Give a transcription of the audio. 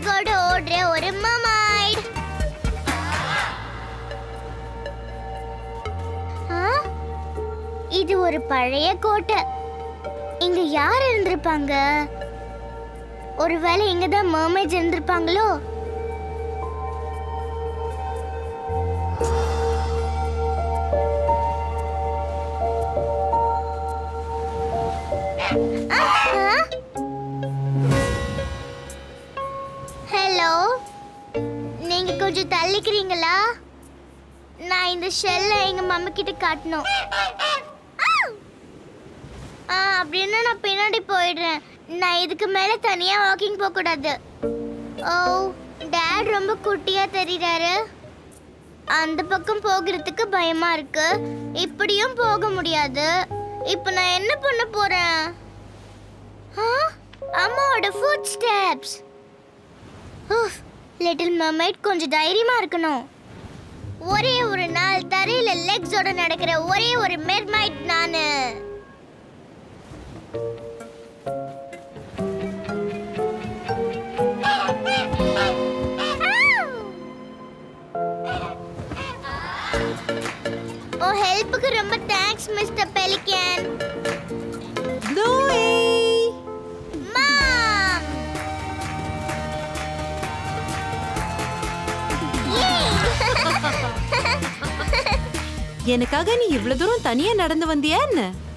கூட ஓடுற ஒரு மமாய்ட் இது ஒரு பழைய கோட்டை இங்க யார் இருந்திருப்பாங்க ஒருவேளை இங்க தான் மர்மைட்ஸ் இருந்திருப்பாங்களோ ஹலோ நீங்க கொஞ்சம் தள்ளிக்கிறீங்களா நான் இந்த ஷெல்லை எங்க மம்மி கிட்ட காட்டணும் ஆ அப்படின்னா நான் பின்னாடி போயிடுறேன் நான் இதுக்கு மேல தனியா வாக்கிங் போக கூடாது ஓ டேட் ரொம்ப குட்டியா தெரியுறாரு அந்த பக்கம் போகிறதுக்கு பயமா இருக்கு இப்படியும் போக முடியாது இப்போ நான் என்ன பண்ண போறேன் ஆ, அம்மாவோட ஃபுட் ஸ்டெப்ஸ் லிட்டில் மர்மைட் கொஞ்சம் தைரியமா இருக்கணும் ஒரே ஒரு நாள் தரையில லெக்ஸோட நடக்கிற ஒரே ஒரு மெர்மைட் நானு ஓ ஹெல்ப்புக்கு ரொம்ப thanks mister Pelican Bluey mom எனக்காக நீ இவ்வளவு தூரம் தனியா நடந்து வந்தியா என்ன